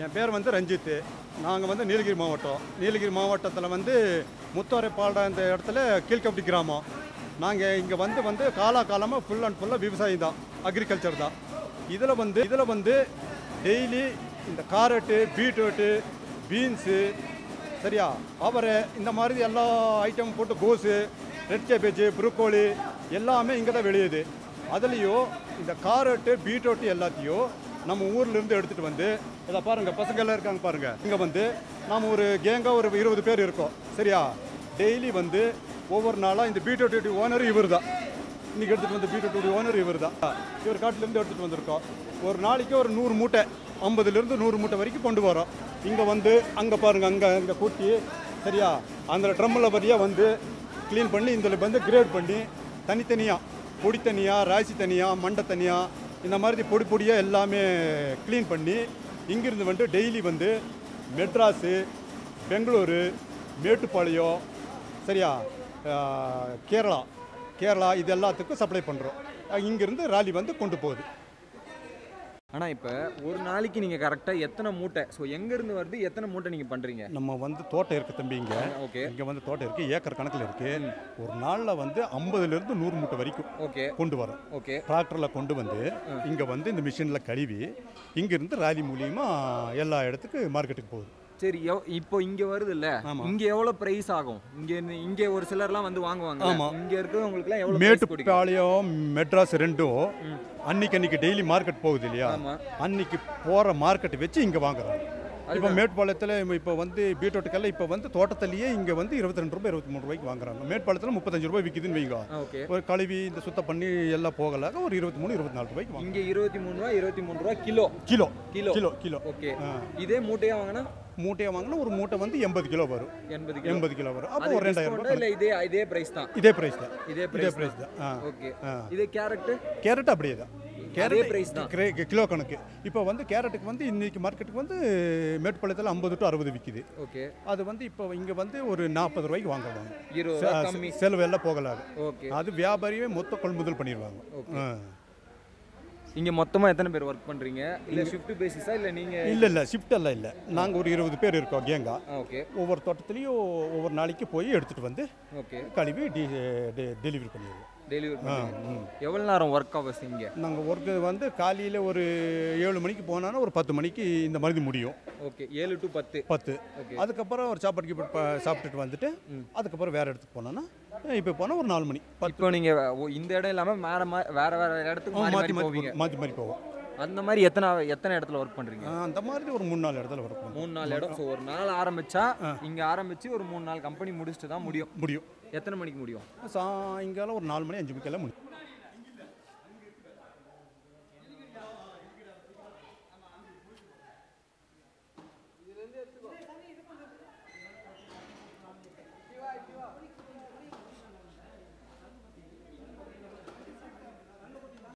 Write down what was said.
என் பேர் வந்து ரஞ்சித் நாங்கள் வந்து நீலகிரி மாவட்டம் நீலகிரி மாவட்டத்தில் வந்து முத்தாரைப்பாடம் இந்த இடத்துல கீழ்கப்பட்டி கிராமம் நாங்கள் இங்கே வந்து வந்து காலாகாலமாக ஃபுல் அண்ட் ஃபுல்லாக விவசாயம் தான் அக்ரிகல்ச்சர் தான் இதில் வந்து இதில் வந்து டெய்லி இந்த காரட்டு பீட்ரூட்டு பீன்ஸு சரியா அவரை இந்த மாதிரி எல்லா ஐட்டம் போட்டு கோஸு ரெட் கேபேஜ் ப்ரூக்கோலி எல்லாமே இங்கே தான் விளையுது அதுலேயும் இந்த காரட்டு பீட்ரூட் எல்லாத்தையும் நம்ம ஊர்ல இருந்து எடுத்துகிட்டு வந்து இதை பாருங்கள் பசங்க எல்லாம் இருக்காங்க பாருங்கள் இங்கே வந்து நாம் ஒரு கேங்காக ஒரு இருபது பேர் இருக்கோம் சரியா டெய்லி வந்து ஒவ்வொரு நாளாக இந்த பீட்ரூட் ஓனர் இவர் தான் இன்றைக்கி எடுத்துகிட்டு வந்த பீட்ரூட் ஓனர் இவர் தான் இவர் காட்டிலேருந்து எடுத்துகிட்டு வந்திருக்கோம் ஒரு நாளைக்கு ஒரு நூறு மூட்டை ஐம்பதுலேருந்து நூறு மூட்டை வரைக்கும் கொண்டு வரோம் இங்கே வந்து அங்கே பாருங்கள் அங்கே அங்கே கூட்டி சரியா அந்த ட்ரம்மில் வழியாக வந்து க்ளீன் பண்ணி இதில் வந்து கிரேட் பண்ணி தனித்தனியாக பொடி தனியாக ராசி தனியாக மண்டை தனியாக இந்த மாதிரி பொடி பொடியாக எல்லாமே க்ளீன் பண்ணி இங்கிருந்து வந்து டெய்லி வந்து மெட்ராஸு பெங்களூரு மேட்டுப்பாளையம் சரியா ஆஹ், கேரளா கேரளா இது எல்லாத்துக்கும் சப்ளை பண்ணுறோம் இங்கிருந்து ராலி வந்து கொண்டு போகுது ஆனா இப்ப ஒரு நாளைக்கு நீங்க கரெக்டா எத்தனை மூட்டை ஸோ எங்க இருந்து வருது எத்தனை மூட்டை நீங்க பண்றீங்க நம்ம வந்து தோட்டம் இருக்குது தம்பி இங்கே ஓகே இங்கே வந்து தோட்டம் இருக்குது ஏக்கர் கணக்கில் இருக்குது ஒரு நாளில் வந்து ஐம்பதுலேருந்து நூறு மூட்டை வரைக்கும் ஓகே கொண்டு வரோம் ஓகே டிராக்டரில் கொண்டு வந்து இங்கே வந்து இந்த மிஷினில் கழுவி இங்கேருந்து ராலி மூலியமா எல்லா இடத்துக்கு மார்க்கெட்டுக்கு போகுது சரி எவ்- இப்போ இங்க வருது இல்ல ஆமா. இங்க எவ்வளவு பிரைஸ் ஆகும் இங்க இருந்து- இங்க ஒரு சிலர்லாம் வந்து வாங்குவாங்க ஆமா. இங்க இருக்கிறவங்களுக்கு எல்லாம் எவ்வளவு price கொடுக்கும் மேட்டுப்பாளையம் மெட்ராஸ் ரெண்டும் அன்னைக்கு அன்னைக்கு டெய்லி மார்க்கெட் போகுது இல்லையா ஆமா அன்னைக்கு போகிற மார்க்கெட் வச்சு இங்கே வாங்குறாங்க இப்போ மேட்டுப்பாளையத்தில் இப்போ வந்து பீட்ரூட்டுக்கெல்லாம் இப்போ வந்து தோட்டத்திலேயே இங்கே வந்து இருபத்தி ரெண்டு ரூபாய் இருபத்தி மூணு ரூபாய்க்கு வாங்குறாங்க மேட்டுப்பாளையத்தில் முப்பத்தஞ்சு ரூபாய் விற்கிதுன்னு வைங்க ஓகே ஒரு கழுவி இந்த சுத்தம் பண்ணி எல்லாம் போகலாக ஒரு இருபத்தி மூணு இருபத்தி நாலு ரூபாய்க்கு வாங்க இங்க இருபத்தி மூணு ரூபா இருபத்தி மூணு ரூபா kilo kilo kilo kilo kilo okay ஆ. இதே மூட்டையா வாங்கினா மூட்டையை வாங்கினா ஒரு மூட்டை வந்து எண்பது கிலோ வரும் எண்பது கிலோ எண்பது கிலோ வரும் அப்போ அது ஒரு ரெண்டாயிரம் discount ஆ ரூபாய் இல்ல இதே இதே பிரைஸ் தான் இதே ப்ரைஸ் தான் இதே இதே பிரைஸ் ப்ரைஸ் தான் ஆ ஓகே ஆ. இதே கேரட் கேரட் அப்படியே தான் அதே price தான். கிரே- கிலோ கணக்கு இப்போ வந்து கேரட்டுக்கு வந்து இன்னைக்கு மார்க்கெட்டுக்கு வந்து மேட்டுப்பாளையத்தில் ஐம்பது டு அறுபது விற்கிது ஓகே அது வந்து இப்போ இங்கே வந்து ஒரு நாற்பது ரூபாய்க்கு வாங்குவாங்க இருபது ரூபா கம்மி செலவு எல்லாம் போகலாது ஓகே அது வியாபாரியே மொத்த கொள்முதல் பண்ணிடுவாங்க ஆ. இங்க மொத்தமா எத்தனை பேர் ஒர்க் பண்றீங்க இல்ல ஷிஃப்ட் பேசிஸா இல்ல நீங்க இல்லை இல்லை ஷிஃப்ட் எல்லாம் இல்லை நாங்கள் ஒரு இருபது பேர் இருக்கோம் கேங்கா ஓகே ஒவ்வொரு தோட்டத்துலேயும் ஒவ்வொரு நாளைக்கு போய் எடுத்துகிட்டு வந்து ஓகே கழுவி டி டெலிவரி பண்ணிடுவோம் டெலிவரி ஆ பண்ணுறீங்க ம் எவ்வளவு நேரம் ஒர்க் ஹவர்ஸ் இங்க நாங்கள் ஒர்க்கு வந்து காலையில் ஒரு ஏழு மணிக்கு போனாலும் ஒரு பத்து மணிக்கு இந்த மருந்து முடியும் ஓகே ஏழு டு பத்து பத்து ஓகே அதுக்கப்புறம் ஒரு சாப்பாடு கீப்பாடு ப- சாப்பிட்டுட்டு வந்துட்டு அதுக்கப்புறம் வேறு இடத்துக்கு போனோன்னா இப்போ போனால் ஒரு நாலு மணி பத்து இப்போ நீங்க ஓ, இந்த இடம் இல்லாம வேற மா- வேற வேற இடத்துக்கு மாறி மாற்றி மாறி மாற்றி போவீங்க மாற்றி மாற்றி போவோம் அந்த மாதிரி எத்தனை எத்தனை இடத்துல ஒர்க் பண்றீங்க ஆ, அந்த மாதிரி ஒரு மூணு நாலு இடத்துல ஒர்க் பண்ணுவோம் மூணு நாலு இடம் ஸோ ஒரு நாள் ஆரம்பிச்சா இங்க ஆரம்பிச்சு ஒரு மூணு நாள் கம்பெனி முடிச்சுட்டு தான் முடியும் முடியும் எத்தனை மணிக்கு முடியும் சாயங்காலம் ஒரு நாலு மணி அஞ்சு மணிக்கெல்லாம் முடியும்